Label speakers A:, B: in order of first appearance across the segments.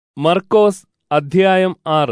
A: മർക്കോസ് അധ്യായം ആറ്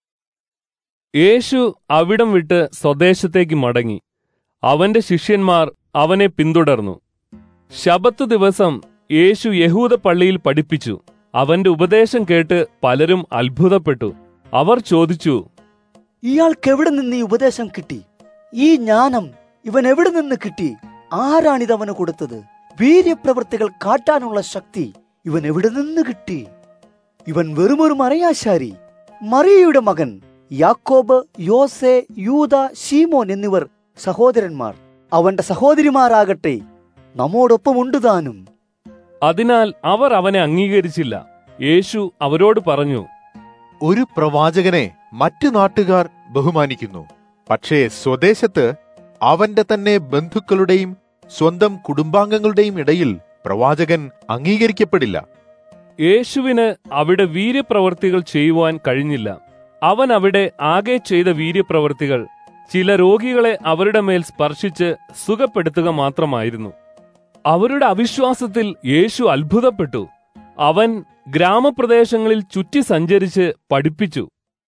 A: യേശു അവിടം വിട്ട് സ്വദേശത്തേക്ക് മടങ്ങി അവന്റെ ശിഷ്യന്മാർ അവനെ പിന്തുടർന്നു ശബത്ത് ദിവസം യേശു യഹൂദ പള്ളിയിൽ പഠിപ്പിച്ചു അവന്റെ ഉപദേശം കേട്ട് പലരും അത്ഭുതപ്പെട്ടു അവർ ചോദിച്ചു
B: ഇയാൾക്ക് എവിടെ നിന്ന് ഈ ഉപദേശം കിട്ടി ഈ ജ്ഞാനം ഇവൻ എവിടെ നിന്ന് കിട്ടി ആരാണിത് അവന് കൊടുത്തത് വീര്യപ്രവൃത്തികൾ കാട്ടാനുള്ള ശക്തി ഇവൻ എവിടെ നിന്ന് കിട്ടി ഇവൻ വെറുമൊരു മറയാശാരി മറിയയുടെ മകൻ യാക്കോബ് യോസെ യൂത ഷീമോൻ എന്നിവർ സഹോദരന്മാർ അവന്റെ സഹോദരിമാരാകട്ടെ നമ്മോടൊപ്പം ഉണ്ട് താനും
A: അതിനാൽ അവർ അവനെ അംഗീകരിച്ചില്ല യേശു അവരോട് പറഞ്ഞു
C: ഒരു പ്രവാചകനെ മറ്റു നാട്ടുകാർ ബഹുമാനിക്കുന്നു പക്ഷേ സ്വദേശത്ത് അവന്റെ തന്നെ ബന്ധുക്കളുടെയും സ്വന്തം കുടുംബാംഗങ്ങളുടെയും ഇടയിൽ പ്രവാചകൻ അംഗീകരിക്കപ്പെടില്ല
A: യേശുവിന് അവിടെ വീര്യപ്രവർത്തികൾ ചെയ്യുവാൻ കഴിഞ്ഞില്ല അവൻ അവിടെ ആകെ ചെയ്ത വീര്യപ്രവർത്തികൾ ചില രോഗികളെ അവരുടെ മേൽ സ്പർശിച്ച് സുഖപ്പെടുത്തുക മാത്രമായിരുന്നു അവരുടെ അവിശ്വാസത്തിൽ യേശു അത്ഭുതപ്പെട്ടു അവൻ ഗ്രാമപ്രദേശങ്ങളിൽ ചുറ്റി സഞ്ചരിച്ച് പഠിപ്പിച്ചു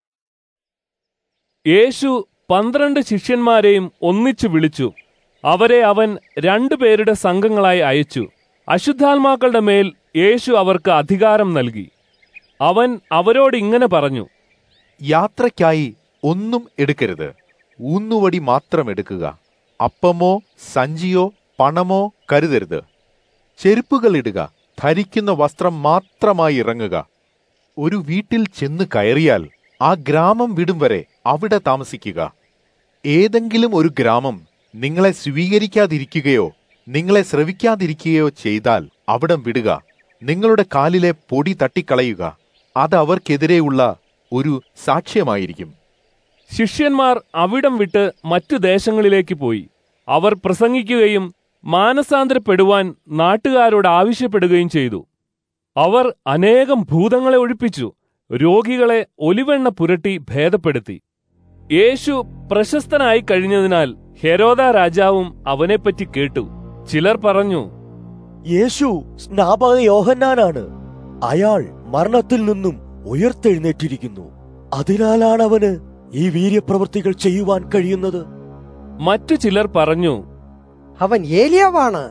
A: യേശു പന്ത്രണ്ട് ശിഷ്യന്മാരെയും ഒന്നിച്ചു വിളിച്ചു അവരെ അവൻ രണ്ടുപേരുടെ സംഘങ്ങളായി അയച്ചു അശുദ്ധാത്മാക്കളുടെ മേൽ യേശു അവർക്ക് അധികാരം നൽകി അവൻ അവരോട് ഇങ്ങനെ പറഞ്ഞു
C: യാത്രയ്ക്കായി ഒന്നും എടുക്കരുത് ഊന്നുവടി മാത്രം എടുക്കുക അപ്പമോ സഞ്ചിയോ പണമോ കരുതരുത് ചെരുപ്പുകൾ ഇടുക ധരിക്കുന്ന വസ്ത്രം മാത്രമായി ഇറങ്ങുക ഒരു വീട്ടിൽ ചെന്ന് കയറിയാൽ ആ ഗ്രാമം വിടും വരെ അവിടെ താമസിക്കുക ഏതെങ്കിലും ഒരു ഗ്രാമം നിങ്ങളെ സ്വീകരിക്കാതിരിക്കുകയോ നിങ്ങളെ ശ്രവിക്കാതിരിക്കുകയോ ചെയ്താൽ അവിടം വിടുക നിങ്ങളുടെ കാലിലെ പൊടി തട്ടിക്കളയുക അത് അവർക്കെതിരെയുള്ള ഒരു സാക്ഷ്യമായിരിക്കും
A: ശിഷ്യന്മാർ അവിടം വിട്ട് മറ്റു ദേശങ്ങളിലേക്ക് പോയി അവർ പ്രസംഗിക്കുകയും മാനസാന്തരപ്പെടുവാൻ നാട്ടുകാരോട് ആവശ്യപ്പെടുകയും ചെയ്തു അവർ അനേകം ഭൂതങ്ങളെ ഒഴിപ്പിച്ചു രോഗികളെ ഒലിവെണ്ണ പുരട്ടി ഭേദപ്പെടുത്തി യേശു പ്രശസ്തനായി കഴിഞ്ഞതിനാൽ ഹെരോദ രാജാവും അവനെപ്പറ്റി കേട്ടു ചിലർ പറഞ്ഞു
D: യേശു സ്നാപക യോഹന്നാനാണ് അയാൾ മരണത്തിൽ നിന്നും ഉയർത്തെഴുന്നേറ്റിരിക്കുന്നു അതിനാലാണ് അവന് ഈ വീര്യപ്രവൃത്തികൾ ചെയ്യുവാൻ കഴിയുന്നത്
A: മറ്റു ചിലർ പറഞ്ഞു
E: അവൻ ഏലിയാവാണ്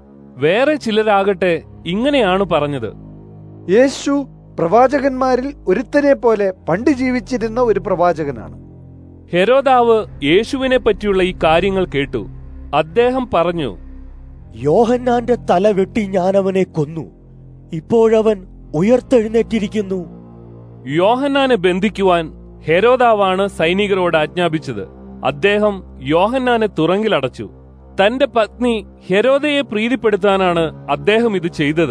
A: വേറെ ചിലരാകട്ടെ ഇങ്ങനെയാണ് പറഞ്ഞത്
E: യേശു പ്രവാചകന്മാരിൽ ഒരുത്തനെ പോലെ പണ്ട് ജീവിച്ചിരുന്ന ഒരു പ്രവാചകനാണ്
A: ഹെരോദാവ് യേശുവിനെ പറ്റിയുള്ള ഈ കാര്യങ്ങൾ കേട്ടു അദ്ദേഹം പറഞ്ഞു
D: യോഹന്നാന്റെ തല വെട്ടി ഞാൻ അവനെ കൊന്നു ഇപ്പോഴവൻ ഉയർത്തെഴുന്നേറ്റിരിക്കുന്നു
A: യോഹന്നാനെ ബന്ധിക്കുവാൻ ഹെരോദാവാണ് സൈനികരോട് ആജ്ഞാപിച്ചത് അദ്ദേഹം യോഹന്നാനെ തുറങ്കിലടച്ചു തന്റെ പത്നി ഹെരോദയെ പ്രീതിപ്പെടുത്താനാണ് അദ്ദേഹം ഇത് ചെയ്തത്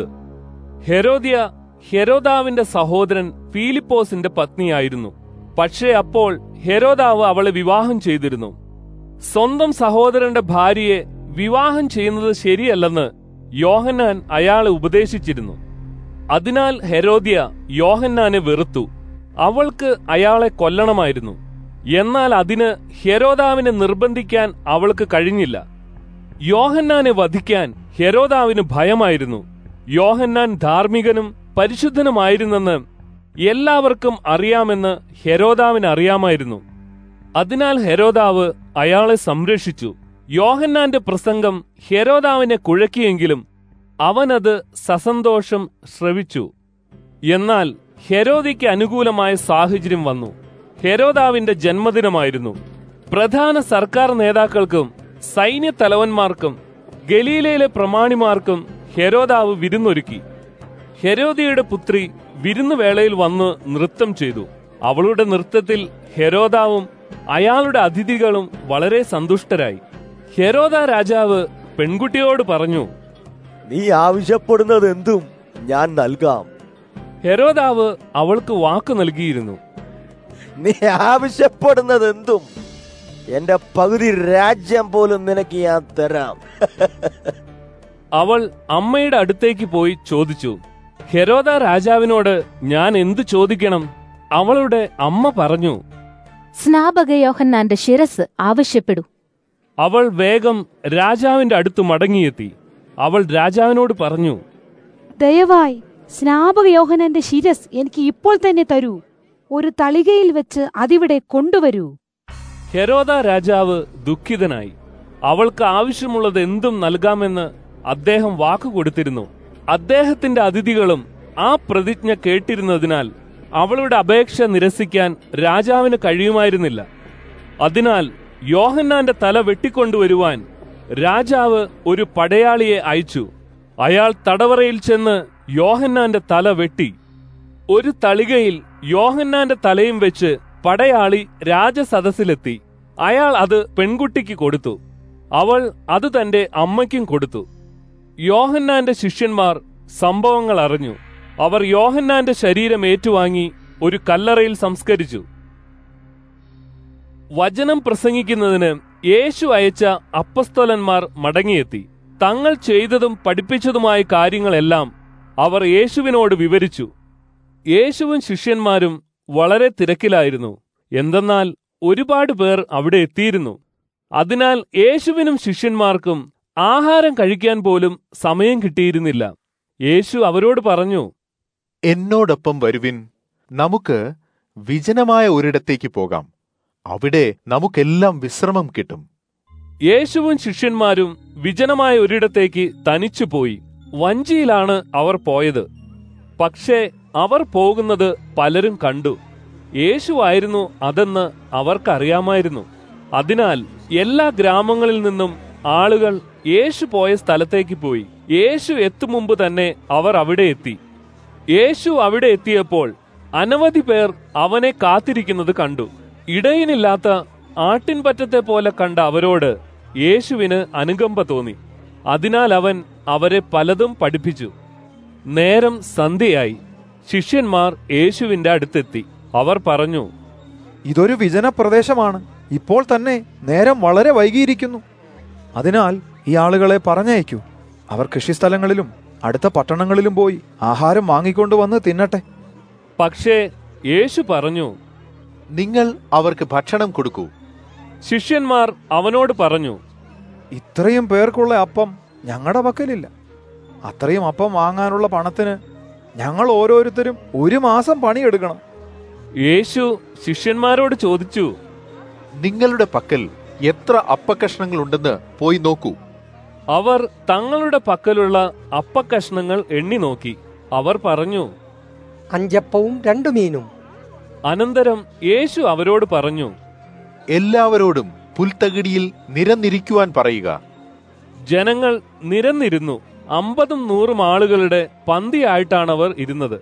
A: ഹെരോദ്യ ഹെരോദാവിന്റെ സഹോദരൻ ഫീലിപ്പോസിന്റെ പത്നിയായിരുന്നു പക്ഷേ അപ്പോൾ ഹെരോദാവ് അവളെ വിവാഹം ചെയ്തിരുന്നു സ്വന്തം സഹോദരന്റെ ഭാര്യയെ വിവാഹം ചെയ്യുന്നത് ശരിയല്ലെന്ന് യോഹന്നാൻ അയാളെ ഉപദേശിച്ചിരുന്നു അതിനാൽ ഹെരോദ്യ യോഹന്നാനെ വെറുത്തു അവൾക്ക് അയാളെ കൊല്ലണമായിരുന്നു എന്നാൽ അതിന് ഹെരോദാവിനെ നിർബന്ധിക്കാൻ അവൾക്ക് കഴിഞ്ഞില്ല യോഹന്നാനെ വധിക്കാൻ ഹെരോദാവിന് ഭയമായിരുന്നു യോഹന്നാൻ ധാർമ്മികനും പരിശുദ്ധനുമായിരുന്നെന്ന് എല്ലാവർക്കും അറിയാമെന്ന് ഹെരോദാവിന് അറിയാമായിരുന്നു അതിനാൽ ഹെരോദാവ് അയാളെ സംരക്ഷിച്ചു യോഹന്നാന്റെ പ്രസംഗം ഹെരോദാവിനെ കുഴക്കിയെങ്കിലും അവനത് സസന്തോഷം ശ്രവിച്ചു എന്നാൽ ഹെരോദിക്ക് അനുകൂലമായ സാഹചര്യം വന്നു ഹെരോദാവിന്റെ ജന്മദിനമായിരുന്നു പ്രധാന സർക്കാർ നേതാക്കൾക്കും സൈന്യ തലവന്മാർക്കും ഗലീലയിലെ പ്രമാണിമാർക്കും ഹെരോദാവ് വിരുന്നൊരുക്കി ഹെരോദിയുടെ പുത്രി വിരുന്നുവേളയിൽ വന്ന് നൃത്തം ചെയ്തു അവളുടെ നൃത്തത്തിൽ ഹെരോദാവും അയാളുടെ അതിഥികളും വളരെ സന്തുഷ്ടരായി ഹെരോദ രാജാവ് പെൺകുട്ടിയോട് പറഞ്ഞു
D: നീ ആവശ്യപ്പെടുന്നത് എന്തും ഞാൻ നൽകാം
A: ഹെരോദാവ് അവൾക്ക് വാക്ക് നൽകിയിരുന്നു
D: നീ ആവശ്യപ്പെടുന്നത് എന്തും എന്റെ പകുതി രാജ്യം പോലും നിനക്ക് ഞാൻ തരാം
A: അവൾ അമ്മയുടെ അടുത്തേക്ക് പോയി ചോദിച്ചു ഹെരോദ രാജാവിനോട് ഞാൻ എന്തു ചോദിക്കണം അവളുടെ അമ്മ പറഞ്ഞു
F: സ്നാപക യോഹന്നാന്റെ ശിരസ് ആവശ്യപ്പെടൂ
A: അവൾ വേഗം രാജാവിന്റെ അടുത്ത് മടങ്ങിയെത്തി അവൾ രാജാവിനോട് പറഞ്ഞു
G: ദയവായി സ്നാപക യോഹനന്റെ ശിരസ് എനിക്ക് ഇപ്പോൾ തന്നെ തരൂ ഒരു തളികയിൽ വെച്ച് അതിവിടെ കൊണ്ടുവരൂ
A: ഹെരോദ രാജാവ് ദുഃഖിതനായി അവൾക്ക് ആവശ്യമുള്ളത് എന്തും നൽകാമെന്ന് അദ്ദേഹം വാക്കു കൊടുത്തിരുന്നു അദ്ദേഹത്തിന്റെ അതിഥികളും ആ പ്രതിജ്ഞ കേട്ടിരുന്നതിനാൽ അവളുടെ അപേക്ഷ നിരസിക്കാൻ രാജാവിന് കഴിയുമായിരുന്നില്ല അതിനാൽ യോഹന്നാന്റെ തല വെട്ടിക്കൊണ്ടുവരുവാൻ രാജാവ് ഒരു പടയാളിയെ അയച്ചു അയാൾ തടവറയിൽ ചെന്ന് യോഹന്നാന്റെ തല വെട്ടി ഒരു തളികയിൽ യോഹന്നാന്റെ തലയും വെച്ച് പടയാളി രാജസദസ്സിലെത്തി അയാൾ അത് പെൺകുട്ടിക്ക് കൊടുത്തു അവൾ അത് തന്റെ അമ്മയ്ക്കും കൊടുത്തു യോഹന്നാന്റെ ശിഷ്യന്മാർ സംഭവങ്ങൾ അറിഞ്ഞു അവർ യോഹന്നാന്റെ ശരീരം ഏറ്റുവാങ്ങി ഒരു കല്ലറയിൽ സംസ്കരിച്ചു വചനം പ്രസംഗിക്കുന്നതിന് യേശു അയച്ച അപ്പസ്തോലന്മാർ മടങ്ങിയെത്തി തങ്ങൾ ചെയ്തതും പഠിപ്പിച്ചതുമായ കാര്യങ്ങളെല്ലാം അവർ യേശുവിനോട് വിവരിച്ചു യേശുവും ശിഷ്യന്മാരും വളരെ തിരക്കിലായിരുന്നു എന്തെന്നാൽ ഒരുപാട് പേർ അവിടെ എത്തിയിരുന്നു അതിനാൽ യേശുവിനും ശിഷ്യന്മാർക്കും ആഹാരം കഴിക്കാൻ പോലും സമയം കിട്ടിയിരുന്നില്ല യേശു അവരോട് പറഞ്ഞു
C: എന്നോടൊപ്പം വരുവിൻ നമുക്ക് വിജനമായ ഒരിടത്തേക്ക് പോകാം അവിടെ നമുക്കെല്ലാം വിശ്രമം കിട്ടും
A: യേശുവും ശിഷ്യന്മാരും വിജനമായ ഒരിടത്തേക്ക് തനിച്ചുപോയി വഞ്ചിയിലാണ് അവർ പോയത് പക്ഷേ അവർ പോകുന്നത് പലരും കണ്ടു യേശുവായിരുന്നു അതെന്ന് അവർക്കറിയാമായിരുന്നു അതിനാൽ എല്ലാ ഗ്രാമങ്ങളിൽ നിന്നും ആളുകൾ യേശു പോയ സ്ഥലത്തേക്ക് പോയി യേശു എത്തും മുമ്പ് തന്നെ അവർ അവിടെ എത്തി യേശു അവിടെ എത്തിയപ്പോൾ അനവധി പേർ അവനെ കാത്തിരിക്കുന്നത് കണ്ടു ഇടയനില്ലാത്ത ആട്ടിൻപറ്റത്തെ പോലെ കണ്ട അവരോട് യേശുവിന് അനുകമ്പ തോന്നി അതിനാൽ അവൻ അവരെ പലതും പഠിപ്പിച്ചു നേരം സന്ധ്യയായി ശിഷ്യന്മാർ യേശുവിന്റെ അടുത്തെത്തി അവർ പറഞ്ഞു
H: ഇതൊരു വിജന പ്രദേശമാണ് ഇപ്പോൾ തന്നെ നേരം വളരെ വൈകിയിരിക്കുന്നു അതിനാൽ ഈ ആളുകളെ പറഞ്ഞയക്കൂ അവർ കൃഷിസ്ഥലങ്ങളിലും അടുത്ത പട്ടണങ്ങളിലും പോയി ആഹാരം വാങ്ങിക്കൊണ്ടുവന്ന് തിന്നട്ടെ
A: പക്ഷേ യേശു പറഞ്ഞു
C: നിങ്ങൾ അവർക്ക് ഭക്ഷണം കൊടുക്കൂ
A: ശിഷ്യന്മാർ അവനോട് പറഞ്ഞു
H: ഇത്രയും പേർക്കുള്ള അപ്പം ഞങ്ങളുടെ പക്കലില്ല അത്രയും അപ്പം വാങ്ങാനുള്ള പണത്തിന് ഞങ്ങൾ ഓരോരുത്തരും ഒരു മാസം പണിയെടുക്കണം
A: യേശു ശിഷ്യന്മാരോട് ചോദിച്ചു
C: നിങ്ങളുടെ പക്കൽ എത്ര അപ്പക്കഷ്ണങ്ങളുണ്ടെന്ന് പോയി നോക്കൂ
A: അവർ തങ്ങളുടെ പക്കലുള്ള അപ്പക്കഷ്ണങ്ങൾ എണ്ണി നോക്കി അവർ പറഞ്ഞു
E: അഞ്ചപ്പവും രണ്ടു മീനും
A: അനന്തരം യേശു അവരോട് പറഞ്ഞു
C: എല്ലാവരോടും പുൽത്തകിടിയിൽ നിരന്നിരിക്കുവാൻ പറയുക
A: ജനങ്ങൾ നിരന്നിരുന്നു അമ്പതും നൂറും ആളുകളുടെ പന്തിയായിട്ടാണവർ ഇരുന്നത്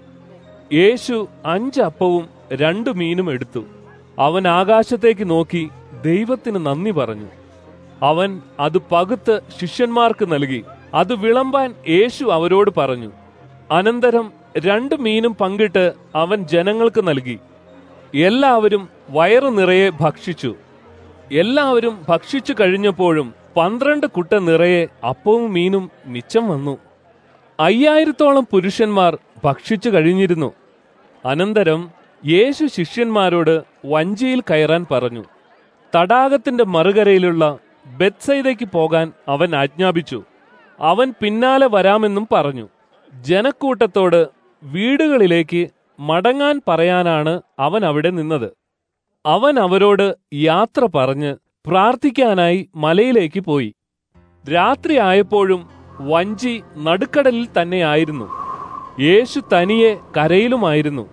A: യേശു അഞ്ച് അപ്പവും രണ്ടു മീനും എടുത്തു അവൻ ആകാശത്തേക്ക് നോക്കി ദൈവത്തിന് നന്ദി പറഞ്ഞു അവൻ അത് പകുത്ത് ശിഷ്യന്മാർക്ക് നൽകി അത് വിളമ്പാൻ യേശു അവരോട് പറഞ്ഞു അനന്തരം രണ്ട് മീനും പങ്കിട്ട് അവൻ ജനങ്ങൾക്ക് നൽകി എല്ലാവരും വയറു നിറയെ ഭക്ഷിച്ചു എല്ലാവരും ഭക്ഷിച്ചു കഴിഞ്ഞപ്പോഴും പന്ത്രണ്ട് കുട്ട നിറയെ അപ്പവും മീനും മിച്ചം വന്നു അയ്യായിരത്തോളം പുരുഷന്മാർ ഭക്ഷിച്ചു കഴിഞ്ഞിരുന്നു അനന്തരം യേശു ശിഷ്യന്മാരോട് വഞ്ചിയിൽ കയറാൻ പറഞ്ഞു തടാകത്തിന്റെ മറുകരയിലുള്ള ബെത്സൈദയ്ക്ക് പോകാൻ അവൻ ആജ്ഞാപിച്ചു അവൻ പിന്നാലെ വരാമെന്നും പറഞ്ഞു ജനക്കൂട്ടത്തോട് വീടുകളിലേക്ക് മടങ്ങാൻ പറയാനാണ് അവൻ അവിടെ നിന്നത് അവൻ അവരോട് യാത്ര പറഞ്ഞ് പ്രാർത്ഥിക്കാനായി മലയിലേക്ക് പോയി രാത്രി ആയപ്പോഴും വഞ്ചി നടുക്കടലിൽ തന്നെയായിരുന്നു യേശു തനിയെ കരയിലുമായിരുന്നു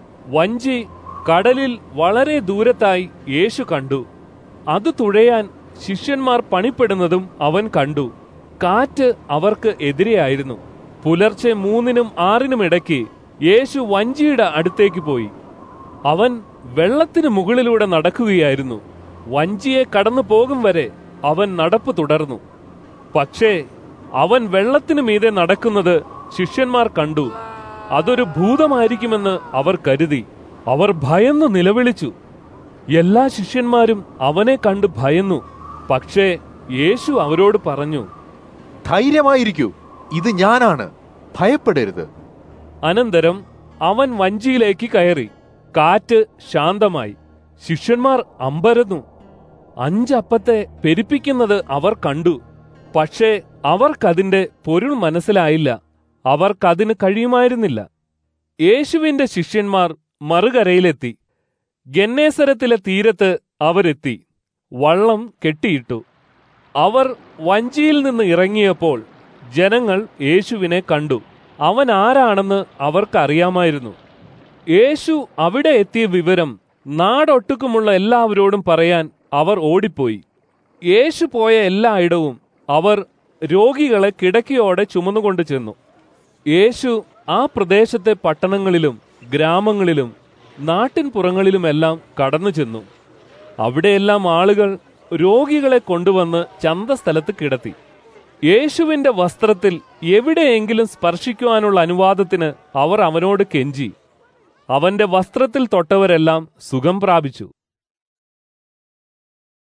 A: വഞ്ചി കടലിൽ വളരെ ദൂരത്തായി യേശു കണ്ടു അത് തുഴയാൻ ശിഷ്യന്മാർ പണിപ്പെടുന്നതും അവൻ കണ്ടു കാറ്റ് അവർക്ക് എതിരെയായിരുന്നു പുലർച്ചെ മൂന്നിനും ആറിനും ഇടയ്ക്ക് യേശു വഞ്ചിയുടെ അടുത്തേക്ക് പോയി അവൻ വെള്ളത്തിന് മുകളിലൂടെ നടക്കുകയായിരുന്നു വഞ്ചിയെ കടന്നു പോകും വരെ അവൻ നടപ്പ് തുടർന്നു പക്ഷേ അവൻ വെള്ളത്തിനു മീതെ നടക്കുന്നത് ശിഷ്യന്മാർ കണ്ടു അതൊരു ഭൂതമായിരിക്കുമെന്ന് അവർ കരുതി അവർ ഭയന്നു നിലവിളിച്ചു എല്ലാ ശിഷ്യന്മാരും അവനെ കണ്ട് ഭയന്നു പക്ഷേ യേശു അവരോട് പറഞ്ഞു
C: ധൈര്യമായിരിക്കൂ ഇത് ഞാനാണ് ഭയപ്പെടരുത്
A: അനന്തരം അവൻ വഞ്ചിയിലേക്ക് കയറി കാറ്റ് ശാന്തമായി ശിഷ്യന്മാർ അമ്പരന്നു അഞ്ചപ്പത്തെ പെരുപ്പിക്കുന്നത് അവർ കണ്ടു പക്ഷേ അവർക്കതിന്റെ പൊരുൾ മനസ്സിലായില്ല അവർക്കതിന് കഴിയുമായിരുന്നില്ല യേശുവിന്റെ ശിഷ്യന്മാർ മറുകരയിലെത്തി ഗന്നേസരത്തിലെ തീരത്ത് അവരെത്തി വള്ളം കെട്ടിയിട്ടു അവർ വഞ്ചിയിൽ നിന്ന് ഇറങ്ങിയപ്പോൾ ജനങ്ങൾ യേശുവിനെ കണ്ടു അവൻ ആരാണെന്ന് അവർക്കറിയാമായിരുന്നു യേശു അവിടെ എത്തിയ വിവരം നാടൊട്ടുക്കുമുള്ള എല്ലാവരോടും പറയാൻ അവർ ഓടിപ്പോയി യേശു പോയ എല്ലായിടവും അവർ രോഗികളെ കിടക്കയോടെ ചുമന്നുകൊണ്ട് ചെന്നു യേശു ആ പ്രദേശത്തെ പട്ടണങ്ങളിലും ഗ്രാമങ്ങളിലും നാട്ടിൻപുറങ്ങളിലുമെല്ലാം കടന്നു ചെന്നു അവിടെയെല്ലാം ആളുകൾ രോഗികളെ കൊണ്ടുവന്ന് ചന്തസ്ഥലത്ത് കിടത്തി യേശുവിന്റെ വസ്ത്രത്തിൽ എവിടെയെങ്കിലും സ്പർശിക്കുവാനുള്ള അനുവാദത്തിന് അവർ അവനോട് കെഞ്ചി അവന്റെ വസ്ത്രത്തിൽ തൊട്ടവരെല്ലാം സുഖം പ്രാപിച്ചു